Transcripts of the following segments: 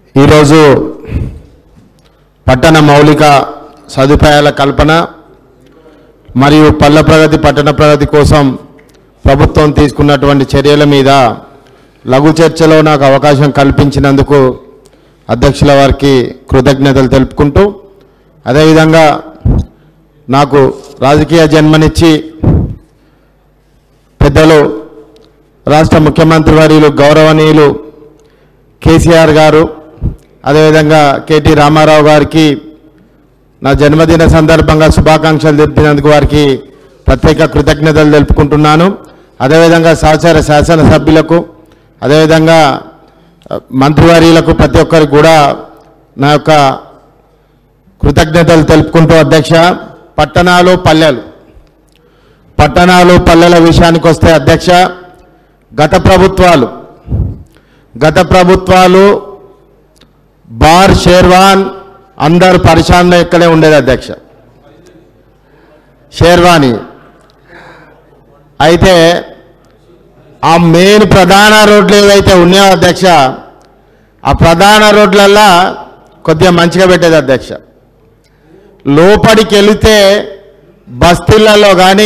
ఈరోజు పట్టణ మౌలిక సదుపాయాల కల్పన మరియు పల్లె ప్రగతి పట్టణ ప్రగతి కోసం ప్రభుత్వం తీసుకున్నటువంటి చర్యల మీద లఘు చర్చలో నాకు అవకాశం కల్పించినందుకు అధ్యక్షుల వారికి కృతజ్ఞతలు తెలుపుకుంటూ అదేవిధంగా నాకు రాజకీయ జన్మనిచ్చి పెద్దలు రాష్ట్ర ముఖ్యమంత్రి వర్యులు గౌరవనీయులు కేసీఆర్ గారు అదేవిధంగా కేటీ రామారావు గారికి నా జన్మదిన సందర్భంగా శుభాకాంక్షలు తెలిపినందుకు వారికి ప్రత్యేక కృతజ్ఞతలు తెలుపుకుంటున్నాను అదేవిధంగా సహచార శాసనసభ్యులకు అదేవిధంగా ఆ, మంత్రివర్యులకు ప్రతి ఒక్కరికి కూడా నా యొక్క కృతజ్ఞతలు తెలుపుకుంటూ అధ్యక్ష పట్టణాలు పల్లెలు పట్టణాలు పల్లెల విషయానికి వస్తే అధ్యక్ష గత ప్రభుత్వాలు గత ప్రభుత్వాలు బార్ షేర్వాన్ అందరు పరిశాన్లో ఇక్కడే ఉండేది అధ్యక్ష షేర్వాణి అయితే ఆ మెయిన్ ప్రధాన రోడ్లు ఏవైతే ఉన్నాయో అధ్యక్ష ఆ ప్రధాన రోడ్లల్లో కొద్దిగా మంచిగా పెట్టేది అధ్యక్ష లోపలికి వెళితే బస్తీలలో కానీ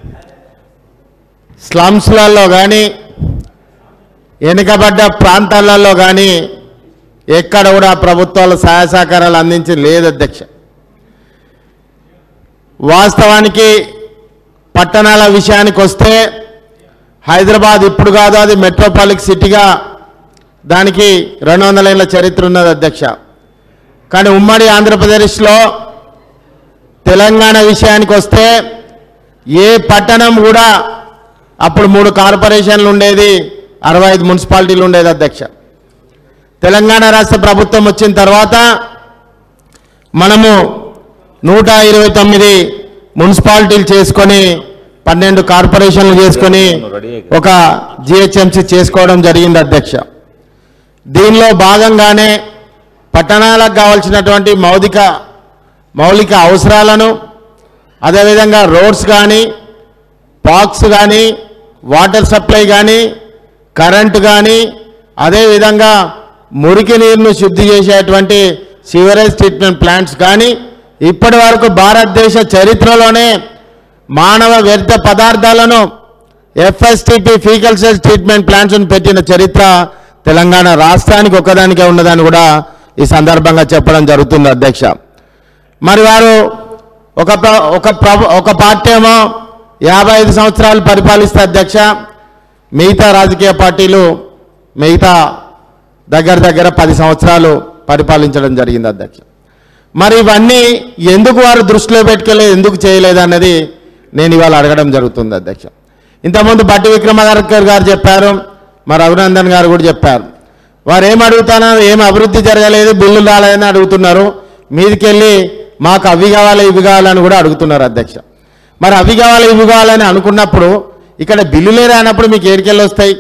స్లమ్స్లలో కానీ వెనుకబడ్డ ప్రాంతాలలో కానీ ఎక్కడ కూడా ప్రభుత్వాలు సహాయ సహకారాలు అందించి లేదు అధ్యక్ష వాస్తవానికి పట్టణాల విషయానికి వస్తే హైదరాబాద్ ఇప్పుడు కాదు అది మెట్రోపాలిక్ సిటీగా దానికి రెండు వందల ఏళ్ళ చరిత్ర ఉన్నది అధ్యక్ష కానీ ఉమ్మడి ఆంధ్రప్రదేశ్లో తెలంగాణ విషయానికి వస్తే ఏ పట్టణం కూడా అప్పుడు మూడు కార్పొరేషన్లు ఉండేది అరవై ఐదు మున్సిపాలిటీలు ఉండేది అధ్యక్ష తెలంగాణ రాష్ట్ర ప్రభుత్వం వచ్చిన తర్వాత మనము నూట ఇరవై తొమ్మిది మున్సిపాలిటీలు చేసుకొని పన్నెండు కార్పొరేషన్లు చేసుకొని ఒక జిహెచ్ఎంసీ చేసుకోవడం జరిగింది అధ్యక్ష దీనిలో భాగంగానే పట్టణాలకు కావాల్సినటువంటి మౌలిక మౌలిక అవసరాలను అదేవిధంగా రోడ్స్ కానీ పార్క్స్ కానీ వాటర్ సప్లై కానీ కరెంటు కానీ అదేవిధంగా మురికి నీరును శుద్ధి చేసేటువంటి సివరేజ్ ట్రీట్మెంట్ ప్లాంట్స్ కానీ ఇప్పటి వరకు భారతదేశ చరిత్రలోనే మానవ వ్యర్థ పదార్థాలను ఎఫ్ఎస్టిపి ఫీకల్ సెల్స్ ట్రీట్మెంట్ ప్లాంట్స్ను పెట్టిన చరిత్ర తెలంగాణ రాష్ట్రానికి ఒక్కదానికే ఉన్నదని కూడా ఈ సందర్భంగా చెప్పడం జరుగుతుంది అధ్యక్ష మరి వారు ఒక ప్ర- ఒక ప్రభ ఒక పార్టీ ఏమో యాభై ఐదు సంవత్సరాలు పరిపాలిస్తే అధ్యక్ష మిగతా రాజకీయ పార్టీలు మిగతా దగ్గర దగ్గర పది సంవత్సరాలు పరిపాలించడం జరిగింది అధ్యక్ష మరి ఇవన్నీ ఎందుకు వారు దృష్టిలో పెట్టుకోలేదు ఎందుకు చేయలేదు అన్నది నేను ఇవాళ అడగడం జరుగుతుంది అధ్యక్ష ఇంతకుముందు బట్టి విక్రమార్కర్ గారు చెప్పారు మరి రఘునందన్ గారు కూడా చెప్పారు వారు ఏం అడుగుతున్నారు ఏం అభివృద్ధి జరగలేదు బిల్లులు రాలేదని అడుగుతున్నారు మీదికెళ్ళి మాకు అవి కావాలి ఇవి కావాలని కూడా అడుగుతున్నారు అధ్యక్ష మరి అవి కావాలి ఇవి కావాలని అనుకున్నప్పుడు ఇక్కడ బిల్లులే రానప్పుడు మీకు ఏడికెళ్ళి వస్తాయి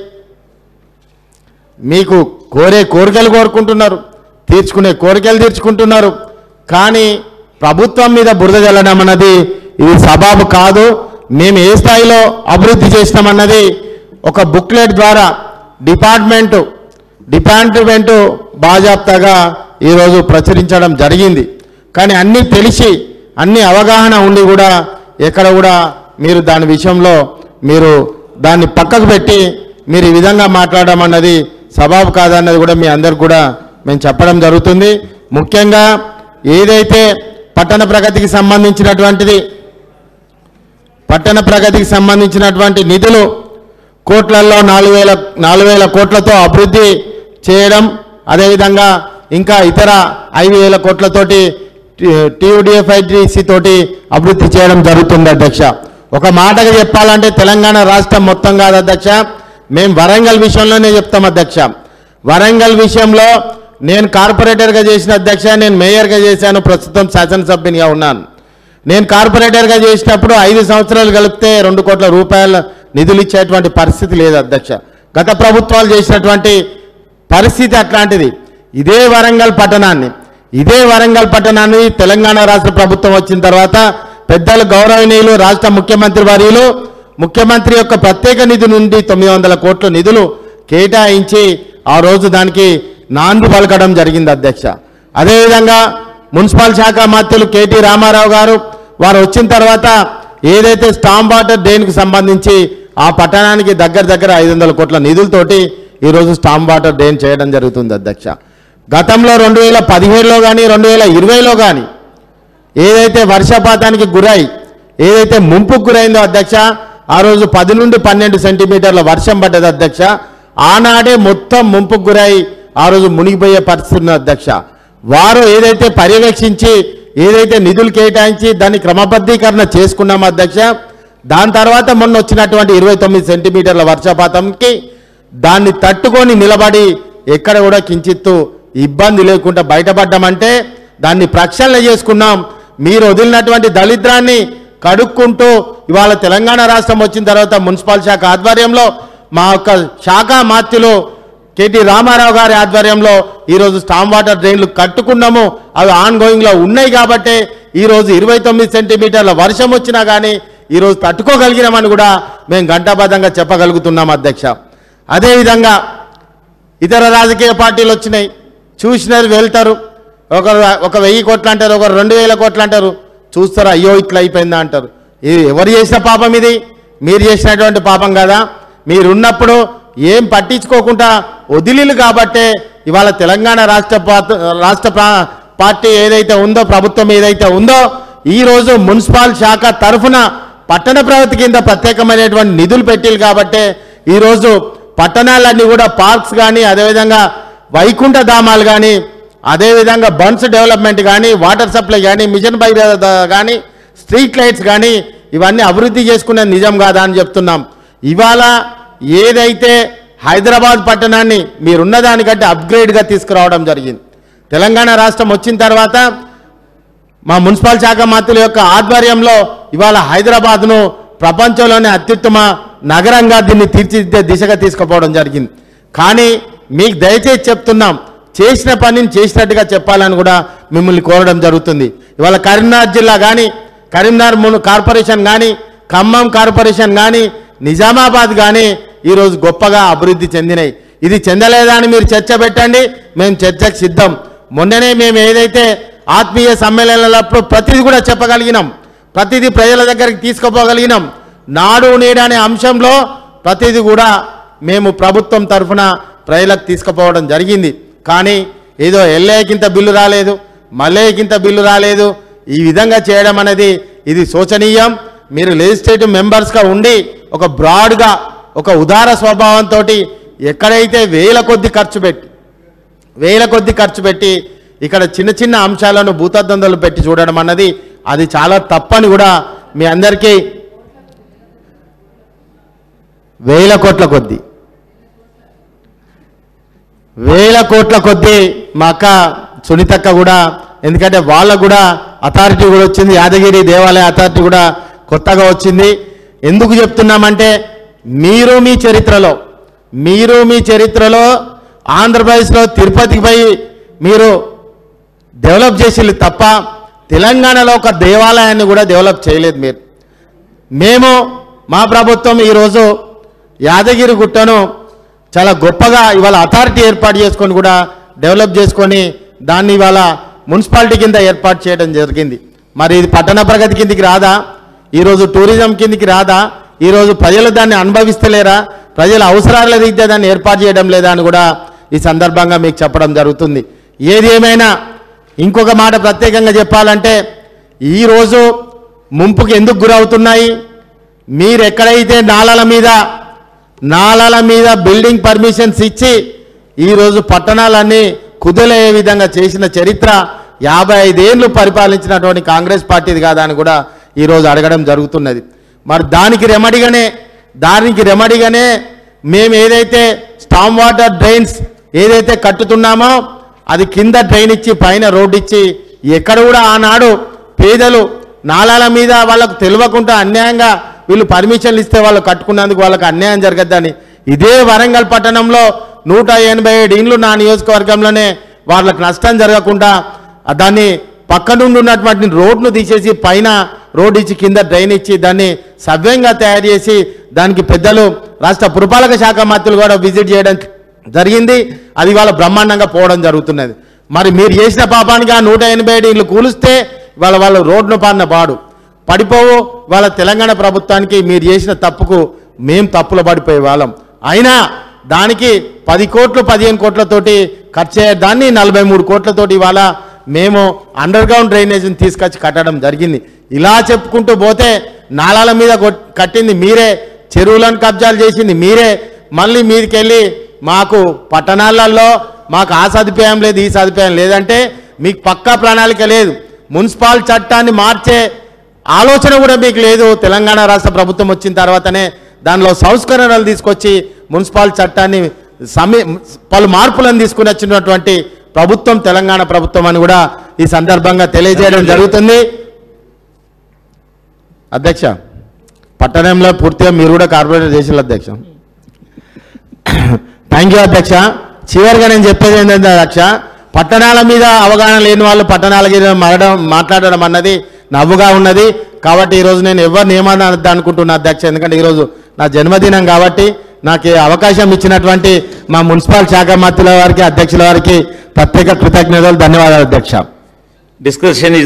మీకు కోరే కోరికలు కోరుకుంటున్నారు తీర్చుకునే కోరికలు తీర్చుకుంటున్నారు కానీ ప్రభుత్వం మీద బురద జల్లడం అన్నది ఇది సబాబు కాదు మేము ఏ స్థాయిలో అభివృద్ధి చేసినామన్నది ఒక బుక్లెట్ ద్వారా డిపార్ట్మెంటు డిపార్ట్మెంటు బాజాప్తాగా ఈరోజు ప్రచురించడం జరిగింది కానీ అన్నీ తెలిసి అన్ని అవగాహన ఉండి కూడా ఎక్కడ కూడా మీరు దాని విషయంలో మీరు దాన్ని పక్కకు పెట్టి మీరు ఈ విధంగా మాట్లాడడం అన్నది సబాబు కాదన్నది కూడా మీ అందరికి కూడా మేము చెప్పడం జరుగుతుంది ముఖ్యంగా ఏదైతే పట్టణ ప్రగతికి సంబంధించినటువంటిది పట్టణ ప్రగతికి సంబంధించినటువంటి నిధులు కోట్లల్లో నాలుగు వేల నాలుగు వేల కోట్లతో అభివృద్ధి చేయడం అదేవిధంగా ఇంకా ఇతర ఐదు వేల కోట్లతోటి టీయూడిఎఫ్ఐడిసి తోటి అభివృద్ధి చేయడం జరుగుతుంది అధ్యక్ష ఒక మాటగా చెప్పాలంటే తెలంగాణ రాష్ట్రం మొత్తం కాదు అధ్యక్ష మేము వరంగల్ విషయంలోనే చెప్తాం అధ్యక్ష వరంగల్ విషయంలో నేను కార్పొరేటర్గా చేసిన అధ్యక్ష నేను మేయర్గా చేశాను ప్రస్తుతం శాసనసభ్యునిగా ఉన్నాను నేను కార్పొరేటర్గా చేసినప్పుడు ఐదు సంవత్సరాలు కలిపితే రెండు కోట్ల రూపాయల నిధులు ఇచ్చేటువంటి పరిస్థితి లేదు అధ్యక్ష గత ప్రభుత్వాలు చేసినటువంటి పరిస్థితి అట్లాంటిది ఇదే వరంగల్ పట్టణాన్ని ఇదే వరంగల్ పట్టణాన్ని తెలంగాణ రాష్ట్ర ప్రభుత్వం వచ్చిన తర్వాత పెద్దలు గౌరవనీయులు రాష్ట్ర ముఖ్యమంత్రి వర్యులు ముఖ్యమంత్రి యొక్క ప్రత్యేక నిధి నుండి తొమ్మిది వందల కోట్ల నిధులు కేటాయించి ఆ రోజు దానికి నాంది పలకడం జరిగింది అధ్యక్ష అదేవిధంగా మున్సిపల్ శాఖ మంత్రులు కేటీ రామారావు గారు వారు వచ్చిన తర్వాత ఏదైతే స్టాంప్ వాటర్ డ్రైన్కి సంబంధించి ఆ పట్టణానికి దగ్గర దగ్గర ఐదు వందల కోట్ల నిధులతోటి ఈరోజు స్టాంప్ వాటర్ డ్రైన్ చేయడం జరుగుతుంది అధ్యక్ష గతంలో రెండు వేల పదిహేడులో కానీ రెండు వేల ఇరవైలో కానీ ఏదైతే వర్షపాతానికి గురై ఏదైతే ముంపుకు గురైందో అధ్యక్ష ఆ రోజు పది నుండి పన్నెండు సెంటీమీటర్ల వర్షం పడ్డది అధ్యక్ష ఆనాడే మొత్తం ముంపుకు గురై ఆ రోజు మునిగిపోయే పరిస్థితి ఉంది అధ్యక్ష వారు ఏదైతే పర్యవేక్షించి ఏదైతే నిధులు కేటాయించి దాన్ని క్రమబద్ధీకరణ చేసుకున్నాం అధ్యక్ష దాని తర్వాత మొన్న వచ్చినటువంటి ఇరవై తొమ్మిది సెంటీమీటర్ల వర్షపాతంకి దాన్ని తట్టుకొని నిలబడి ఎక్కడ కూడా కించిత్తు ఇబ్బంది లేకుండా బయటపడ్డామంటే దాన్ని ప్రక్షాళన చేసుకున్నాం మీరు వదిలినటువంటి దళిద్రాన్ని కడుక్కుంటూ ఇవాళ తెలంగాణ రాష్ట్రం వచ్చిన తర్వాత మున్సిపల్ శాఖ ఆధ్వర్యంలో మా యొక్క శాఖ మాత్యులు కేటీ రామారావు గారి ఆధ్వర్యంలో ఈరోజు స్టామ్ వాటర్ డ్రైన్లు కట్టుకున్నాము అవి ఆన్ గోయింగ్లో ఉన్నాయి కాబట్టే ఈరోజు ఇరవై తొమ్మిది సెంటీమీటర్ల వర్షం వచ్చినా కానీ ఈరోజు తట్టుకోగలిగినామని కూడా మేము గంటాబద్ధంగా చెప్పగలుగుతున్నాం అధ్యక్ష అదేవిధంగా ఇతర రాజకీయ పార్టీలు వచ్చినాయి చూసినారు వెళ్తారు ఒకరు ఒక వెయ్యి కోట్లు అంటారు ఒకరు రెండు వేల కోట్లు అంటారు చూస్తారు అయ్యో ఇట్లా అయిపోయిందా అంటారు ఇది ఎవరు చేసిన పాపం ఇది మీరు చేసినటువంటి పాపం కదా మీరున్నప్పుడు ఏం పట్టించుకోకుండా వదిలిలు కాబట్టే ఇవాళ తెలంగాణ రాష్ట్ర పాత- రాష్ట్ర ప్రా- పార్టీ ఏదైతే ఉందో ప్రభుత్వం ఏదైతే ఉందో ఈరోజు మున్సిపల్ శాఖ తరఫున పట్టణ ప్రగతి కింద ప్రత్యేకమైనటువంటి నిధులు పెట్టిలు కాబట్టే ఈరోజు పట్టణాలన్నీ కూడా పార్క్స్ కానీ అదేవిధంగా వైకుంఠ ధామాలు కానీ అదేవిధంగా బన్స్ డెవలప్మెంట్ కానీ వాటర్ సప్లై కానీ మిషన్ బై కానీ స్ట్రీట్ లైట్స్ కానీ ఇవన్నీ అభివృద్ధి చేసుకునే నిజం కాదా అని చెప్తున్నాం ఇవాళ ఏదైతే హైదరాబాద్ పట్టణాన్ని మీరున్న దానికంటే అప్గ్రేడ్గా తీసుకురావడం జరిగింది తెలంగాణ రాష్ట్రం వచ్చిన తర్వాత మా మున్సిపల్ శాఖ మంత్రుల యొక్క ఆధ్వర్యంలో ఇవాళ హైదరాబాద్ను ప్రపంచంలోనే అత్యుత్తమ నగరంగా దీన్ని తీర్చిదిద్దే దిశగా తీసుకుపోవడం జరిగింది కానీ మీకు దయచేసి చెప్తున్నాం చేసిన పనిని చేసినట్టుగా చెప్పాలని కూడా మిమ్మల్ని కోరడం జరుగుతుంది ఇవాళ కరీంనగర్ జిల్లా కానీ కరీంనగర్ మున్ కార్పొరేషన్ కానీ ఖమ్మం కార్పొరేషన్ కానీ నిజామాబాద్ కానీ ఈరోజు గొప్పగా అభివృద్ధి చెందినాయి ఇది చెందలేదా అని మీరు చర్చ పెట్టండి మేము చర్చకు సిద్ధం మొన్ననే మేము ఏదైతే ఆత్మీయ సమ్మేళనాలప్పుడు ప్రతిదీ కూడా చెప్పగలిగినాం ప్రతిదీ ప్రజల దగ్గరికి తీసుకుపోగలిగినాం నాడు నేడు అనే అంశంలో ప్రతిదీ కూడా మేము ప్రభుత్వం తరఫున ప్రజలకు తీసుకుపోవడం జరిగింది కానీ ఏదో ఎల్ఏకింత బిల్లు రాలేదు మల్లేకింత బిల్లు రాలేదు ఈ విధంగా చేయడం అనేది ఇది శోచనీయం మీరు లెజిస్లేటివ్ మెంబర్స్గా ఉండి ఒక బ్రాడ్గా ఒక ఉదార స్వభావంతో ఎక్కడైతే వేల కొద్ది ఖర్చు పెట్టి వేల కొద్ది ఖర్చు పెట్టి ఇక్కడ చిన్న చిన్న అంశాలను భూతద్దందలు పెట్టి చూడడం అన్నది అది చాలా తప్పని కూడా మీ అందరికీ వేల కోట్ల కొద్ది వేల కోట్ల కొద్ది మా అక్క సునీతక్క కూడా ఎందుకంటే వాళ్ళకు కూడా అథారిటీ కూడా వచ్చింది యాదగిరి దేవాలయ అథారిటీ కూడా కొత్తగా వచ్చింది ఎందుకు చెప్తున్నామంటే మీరు మీ చరిత్రలో మీరు మీ చరిత్రలో ఆంధ్రప్రదేశ్లో తిరుపతికి పోయి మీరు డెవలప్ చేసి తప్ప తెలంగాణలో ఒక దేవాలయాన్ని కూడా డెవలప్ చేయలేదు మీరు మేము మా ప్రభుత్వం ఈరోజు యాదగిరి గుట్టను చాలా గొప్పగా ఇవాళ అథారిటీ ఏర్పాటు చేసుకొని కూడా డెవలప్ చేసుకొని దాన్ని ఇవాళ మున్సిపాలిటీ కింద ఏర్పాటు చేయడం జరిగింది మరి ఇది పట్టణ ప్రగతి కిందికి రాదా ఈరోజు టూరిజం కిందికి రాదా ఈరోజు ప్రజలు దాన్ని అనుభవిస్తలేరా ప్రజల అవసరాల రీత్యా దాన్ని ఏర్పాటు చేయడం లేదా అని కూడా ఈ సందర్భంగా మీకు చెప్పడం జరుగుతుంది ఏది ఏమైనా ఇంకొక మాట ప్రత్యేకంగా చెప్పాలంటే ఈరోజు ముంపుకి ఎందుకు గురవుతున్నాయి మీరు ఎక్కడైతే నాలల మీద నాలల మీద బిల్డింగ్ పర్మిషన్స్ ఇచ్చి ఈరోజు పట్టణాలన్నీ కుదలయ్యే విధంగా చేసిన చరిత్ర యాభై ఐదేళ్లు పరిపాలించినటువంటి కాంగ్రెస్ పార్టీది కాదా అని కూడా ఈరోజు అడగడం జరుగుతున్నది మరి దానికి రెమడిగానే దానికి రెమడిగానే మేము ఏదైతే స్టామ్ వాటర్ డ్రైన్స్ ఏదైతే కట్టుతున్నామో అది కింద డ్రైన్ ఇచ్చి పైన రోడ్డు ఇచ్చి ఎక్కడ కూడా ఆనాడు పేదలు నాలాల మీద వాళ్ళకు తెలియకుండా అన్యాయంగా వీళ్ళు పర్మిషన్లు ఇస్తే వాళ్ళు కట్టుకున్నందుకు వాళ్ళకి అన్యాయం జరగద్దని ఇదే వరంగల్ పట్టణంలో నూట ఎనభై ఏడు ఇండ్లు నా నియోజకవర్గంలోనే వాళ్ళకి నష్టం జరగకుండా ఆ దాన్ని పక్క నుండి ఉన్నటువంటి రోడ్ను తీసేసి పైన రోడ్ ఇచ్చి కింద డ్రైన్ ఇచ్చి దాన్ని సవ్యంగా తయారు చేసి దానికి పెద్దలు రాష్ట్ర పురపాలక శాఖ మంత్రులు కూడా విజిట్ చేయడం జరిగింది అది ఇవాళ బ్రహ్మాండంగా పోవడం జరుగుతున్నది మరి మీరు చేసిన పాపానికి ఆ నూట ఎనభై ఏడు ఇళ్ళు కూలిస్తే ఇవాళ వాళ్ళు రోడ్డును పాడిన పాడు పడిపోవు వాళ్ళ తెలంగాణ ప్రభుత్వానికి మీరు చేసిన తప్పుకు మేం తప్పులు పడిపోయే వాళ్ళం అయినా దానికి పది కోట్లు పదిహేను కోట్లతోటి ఖర్చు అయ్యే దాన్ని నలభై మూడు కోట్లతోటి ఇవాళ మేము అండర్ గ్రౌండ్ డ్రైనేజీని తీసుకొచ్చి కట్టడం జరిగింది ఇలా చెప్పుకుంటూ పోతే నాలాల మీద కొట్- కట్టింది మీరే చెరువులను కబ్జాలు చేసింది మీరే మళ్ళీ మీదకెళ్ళి మాకు పట్టణాలలో మాకు ఆ సదుపాయం లేదు ఈ సదుపాయం లేదంటే మీకు పక్కా ప్రణాళిక లేదు మున్సిపల్ చట్టాన్ని మార్చే ఆలోచన కూడా మీకు లేదు తెలంగాణ రాష్ట్ర ప్రభుత్వం వచ్చిన తర్వాతనే దానిలో సంస్కరణలు తీసుకొచ్చి మున్సిపల్ చట్టాన్ని సమీ పలు మార్పులను తీసుకుని వచ్చినటువంటి ప్రభుత్వం తెలంగాణ ప్రభుత్వం అని కూడా ఈ సందర్భంగా తెలియజేయడం జరుగుతుంది అధ్యక్ష పట్టణంలో పూర్తిగా మీరు కూడా కార్పొరేటర్ చేసిన అధ్యక్ష థ్యాంక్ యూ అధ్యక్ష చివరిగా నేను చెప్పేది ఏంటంటే అధ్యక్ష పట్టణాల మీద అవగాహన లేని వాళ్ళు పట్టణాల మీద మరడం మాట్లాడడం అన్నది నవ్వుగా ఉన్నది కాబట్టి ఈరోజు నేను ఎవరు నియమాన్ని అనొద్దు అనుకుంటున్నా అధ్యక్ష ఎందుకంటే ఈరోజు నా జన్మదినం కాబట్టి నాకు ఈ అవకాశం ఇచ్చినటువంటి మా మున్సిపల్ శాఖ మంత్రుల వారికి అధ్యక్షుల వారికి ప్రత్యేక కృతజ్ఞతలు ధన్యవాదాలు అధ్యక్ష Discussion is